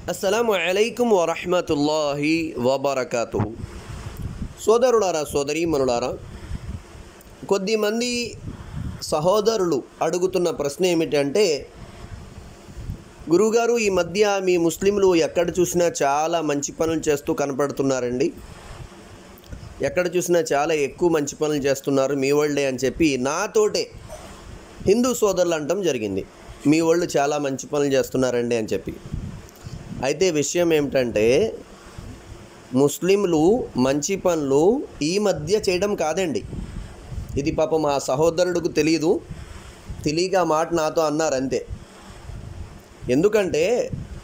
అస్సలం అలైకుం వరహమతుల్లాహి వబర్కాతు సోదరులారా సోదరీమణులారా కొద్దిమంది సహోదరులు అడుగుతున్న ప్రశ్న ఏమిటంటే గురుగారు ఈ మధ్య మీ ముస్లింలు ఎక్కడ చూసినా చాలా మంచి పనులు చేస్తూ కనపడుతున్నారండి ఎక్కడ చూసినా చాలా ఎక్కువ మంచి పనులు చేస్తున్నారు మీ వాళ్ళే అని చెప్పి నాతోటే హిందూ సోదరులు అంటం జరిగింది మీ వాళ్ళు చాలా మంచి పనులు చేస్తున్నారండి అని చెప్పి అయితే విషయం ఏమిటంటే ముస్లింలు మంచి పనులు ఈ మధ్య చేయడం కాదండి ఇది పాపం మా సహోదరుడికి తెలియదు తెలియక ఆ మాట నాతో అన్నారు అంతే ఎందుకంటే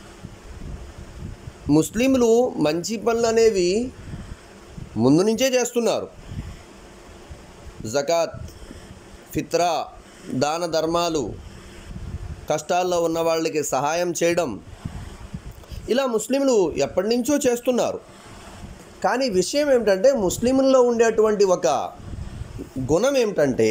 ముస్లింలు మంచి పనులు అనేవి ముందు నుంచే చేస్తున్నారు జకాత్ ఫిత్రా దాన ధర్మాలు కష్టాల్లో ఉన్న వాళ్ళకి సహాయం చేయడం ఇలా ముస్లింలు ఎప్పటి నుంచో చేస్తున్నారు కానీ విషయం ఏమిటంటే ముస్లింల్లో ఉండేటువంటి ఒక గుణం ఏమిటంటే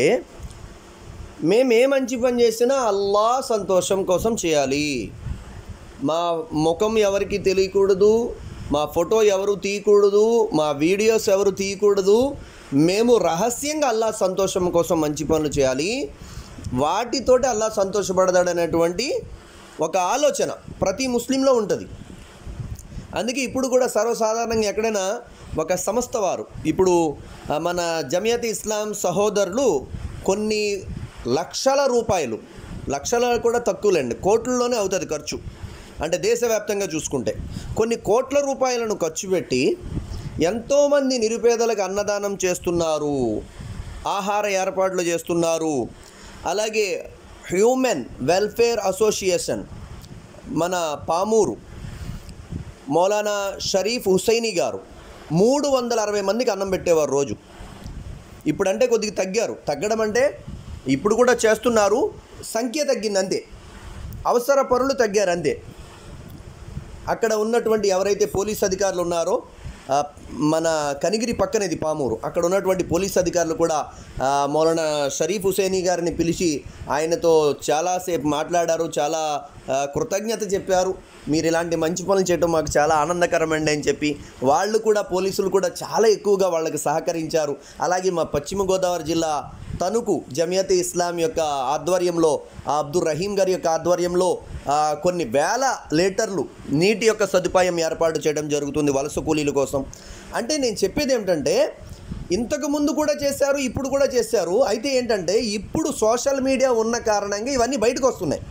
మేము ఏ మంచి పని చేసినా అల్లా సంతోషం కోసం చేయాలి మా ముఖం ఎవరికి తెలియకూడదు మా ఫోటో ఎవరు తీయకూడదు మా వీడియోస్ ఎవరు తీయకూడదు మేము రహస్యంగా అల్లా సంతోషం కోసం మంచి పనులు చేయాలి వాటితోటి అల్లా సంతోషపడతాడనేటువంటి ఒక ఆలోచన ప్రతి ముస్లింలో ఉంటుంది అందుకే ఇప్పుడు కూడా సర్వసాధారణంగా ఎక్కడైనా ఒక సంస్థ వారు ఇప్పుడు ఆ, మన జమియత్ ఇస్లాం సహోదరులు కొన్ని లక్షల రూపాయలు లక్షల కూడా తక్కువలేండి కోట్లలోనే అవుతుంది ఖర్చు అంటే దేశవ్యాప్తంగా చూసుకుంటే కొన్ని కోట్ల రూపాయలను ఖర్చు పెట్టి ఎంతోమంది నిరుపేదలకు అన్నదానం చేస్తున్నారు ఆహార ఏర్పాట్లు చేస్తున్నారు అలాగే హ్యూమన్ వెల్ఫేర్ అసోసియేషన్ మన పామూరు మౌలానా షరీఫ్ హుసైనీ గారు మూడు వందల అరవై మందికి అన్నం పెట్టేవారు రోజు ఇప్పుడంటే కొద్దిగా తగ్గారు తగ్గడం అంటే ఇప్పుడు కూడా చేస్తున్నారు సంఖ్య తగ్గింది అంతే అవసర పరులు తగ్గారు అంతే అక్కడ ఉన్నటువంటి ఎవరైతే పోలీస్ అధికారులు ఉన్నారో ఆ, మన కనిగిరి పక్కన ఇది పామూరు అక్కడ ఉన్నటువంటి పోలీస్ అధికారులు కూడా ఆ, మౌలానా షరీఫ్ హుసేనీ గారిని పిలిచి ఆయనతో చాలాసేపు మాట్లాడారు చాలా ఆ, కృతజ్ఞత చెప్పారు మీరు ఇలాంటి మంచి పనులు చేయడం మాకు చాలా ఆనందకరమండి అని చెప్పి వాళ్ళు కూడా పోలీసులు కూడా చాలా ఎక్కువగా వాళ్ళకి సహకరించారు అలాగే మా పశ్చిమ గోదావరి జిల్లా తణుకు జమియత్ ఇస్లాం యొక్క ఆధ్వర్యంలో ఆ అబ్దుల్ రహీం గారి యొక్క ఆధ్వర్యంలో ఆ, కొన్ని వేల లీటర్లు నీటి యొక్క సదుపాయం ఏర్పాటు చేయడం జరుగుతుంది వలస కూలీల కోసం అంటే నేను చెప్పేది ఏమిటంటే ఇంతకు ముందు కూడా చేశారు ఇప్పుడు కూడా చేశారు అయితే ఏంటంటే ఇప్పుడు సోషల్ మీడియా ఉన్న కారణంగా ఇవన్నీ బయటకు వస్తున్నాయి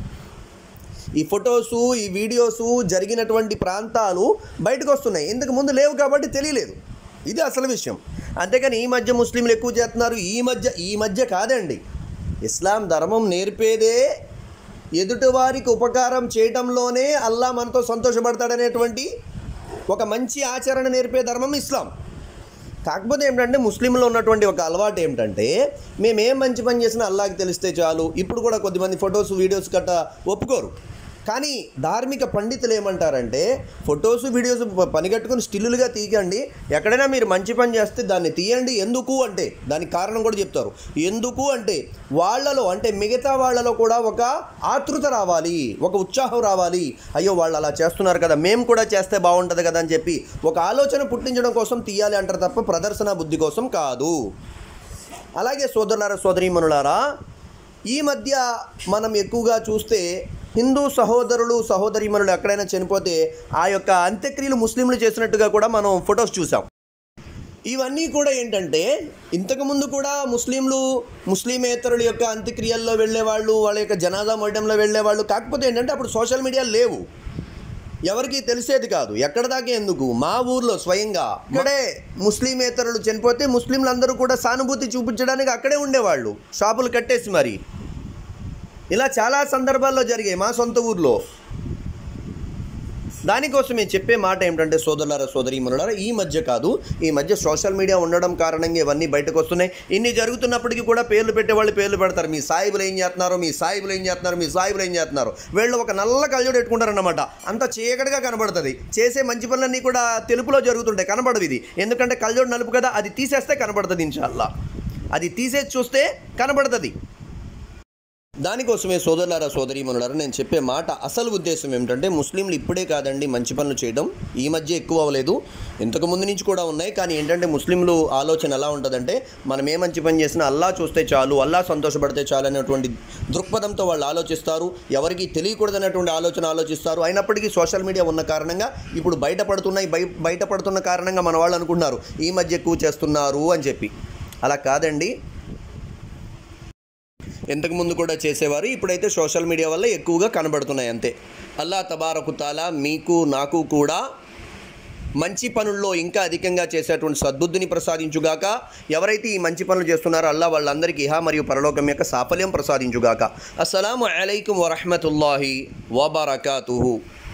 ఈ ఫొటోసు ఈ వీడియోసు జరిగినటువంటి ప్రాంతాలు బయటకు వస్తున్నాయి ఇంతకు ముందు లేవు కాబట్టి తెలియలేదు ఇది అసలు విషయం అంతేకాని ఈ మధ్య ముస్లింలు ఎక్కువ చేస్తున్నారు ఈ మధ్య ఈ మధ్య కాదండి ఇస్లాం ధర్మం నేర్పేదే ఎదుటివారికి ఉపకారం చేయటంలోనే అల్లా మనతో సంతోషపడతాడనేటువంటి ఒక మంచి ఆచరణ నేర్పే ధర్మం ఇస్లాం కాకపోతే ఏంటంటే ముస్లింలో ఉన్నటువంటి ఒక అలవాటు ఏమిటంటే మేము ఏం మంచి పని చేసినా అల్లాకి తెలిస్తే చాలు ఇప్పుడు కూడా కొద్దిమంది ఫొటోస్ వీడియోస్ గట్ట ఒప్పుకోరు కానీ ధార్మిక పండితులు ఏమంటారంటే ఫొటోస్ వీడియోస్ ప- పనిగట్టుకుని స్టిల్లులుగా తీయకండి ఎక్కడైనా మీరు మంచి పని చేస్తే దాన్ని తీయండి ఎందుకు అంటే దానికి కారణం కూడా చెప్తారు ఎందుకు అంటే వాళ్ళలో అంటే మిగతా వాళ్ళలో కూడా ఒక ఆతృత రావాలి ఒక ఉత్సాహం రావాలి అయ్యో వాళ్ళు అలా చేస్తున్నారు కదా మేము కూడా చేస్తే బాగుంటుంది కదా అని చెప్పి ఒక ఆలోచన పుట్టించడం కోసం తీయాలి అంటారు తప్ప ప్రదర్శన బుద్ధి కోసం కాదు అలాగే సోదరులారా సోదరీమణులారా ఈ మధ్య మనం ఎక్కువగా చూస్తే హిందూ సహోదరులు సహోదరీమణులు ఎక్కడైనా చనిపోతే ఆ యొక్క అంత్యక్రియలు ముస్లింలు చేసినట్టుగా కూడా మనం ఫొటోస్ చూసాం ఇవన్నీ కూడా ఏంటంటే ఇంతకుముందు కూడా ముస్లింలు ముస్లిమేతరుల యొక్క అంత్యక్రియల్లో వెళ్ళేవాళ్ళు వాళ్ళ యొక్క జనాదా మఠంలో వెళ్ళేవాళ్ళు కాకపోతే ఏంటంటే అప్పుడు సోషల్ మీడియా లేవు ఎవరికి తెలిసేది కాదు ఎక్కడ దాకా ఎందుకు మా ఊర్లో స్వయంగా ఇక్కడే ముస్లిమేతరులు చనిపోతే ముస్లింలందరూ కూడా సానుభూతి చూపించడానికి అక్కడే ఉండేవాళ్ళు షాపులు కట్టేసి మరి ఇలా చాలా సందర్భాల్లో జరిగాయి మా సొంత ఊర్లో దానికోసం నేను చెప్పే మాట ఏమిటంటే సోదరులారా సోదరీమణులారా ఈ మధ్య కాదు ఈ మధ్య సోషల్ మీడియా ఉండడం కారణంగా ఇవన్నీ బయటకు వస్తున్నాయి ఇన్ని జరుగుతున్నప్పటికీ కూడా పేర్లు పెట్టేవాళ్ళు పేర్లు పెడతారు మీ సాయిబులు ఏం చేస్తున్నారు మీ సాయిబులు ఏం చేస్తున్నారు మీ సాయిబులు ఏం చేస్తున్నారు వీళ్ళు ఒక నల్ల కళ్ళజోడు పెట్టుకుంటారన్నమాట అంత చీకటిగా కనబడుతుంది చేసే మంచి పనులన్నీ కూడా తెలుపులో జరుగుతుంటాయి కనబడదు ఇది ఎందుకంటే కళ్ళజోడు నలుపు కదా అది తీసేస్తే కనబడుతుంది ఇన్షాల్లా అది తీసేసి చూస్తే కనబడుతుంది దానికోసమే సోదరులారా సోదరీమణులారా నేను చెప్పే మాట అసలు ఉద్దేశం ఏమిటంటే ముస్లింలు ఇప్పుడే కాదండి మంచి పనులు చేయడం ఈ మధ్య ఎక్కువ అవ్వలేదు ఇంతకు ముందు నుంచి కూడా ఉన్నాయి కానీ ఏంటంటే ముస్లింలు ఆలోచన ఎలా ఉంటుందంటే మనం ఏ మంచి పని చేసినా అల్లా చూస్తే చాలు అల్లా సంతోషపడితే చాలు అనేటువంటి దృక్పథంతో వాళ్ళు ఆలోచిస్తారు ఎవరికి తెలియకూడదనేటువంటి ఆలోచన ఆలోచిస్తారు అయినప్పటికీ సోషల్ మీడియా ఉన్న కారణంగా ఇప్పుడు బయటపడుతున్నాయి బయ బయటపడుతున్న కారణంగా మన వాళ్ళు అనుకుంటున్నారు ఈ మధ్య ఎక్కువ చేస్తున్నారు అని చెప్పి అలా కాదండి ఇంతకు ముందు కూడా చేసేవారు ఇప్పుడైతే సోషల్ మీడియా వల్ల ఎక్కువగా కనబడుతున్నాయి అంతే అల్లా తబారకు తాలా మీకు నాకు కూడా మంచి పనుల్లో ఇంకా అధికంగా చేసేటువంటి సద్బుద్ధిని ప్రసాదించుగాక ఎవరైతే ఈ మంచి పనులు చేస్తున్నారో అల్లా వాళ్ళందరికీ ఇహా మరియు పరలోకం యొక్క సాఫల్యం ప్రసాదించుగాక అస్సలం అలైకుం వరహమతుల్లాహి వబర్కాతుహు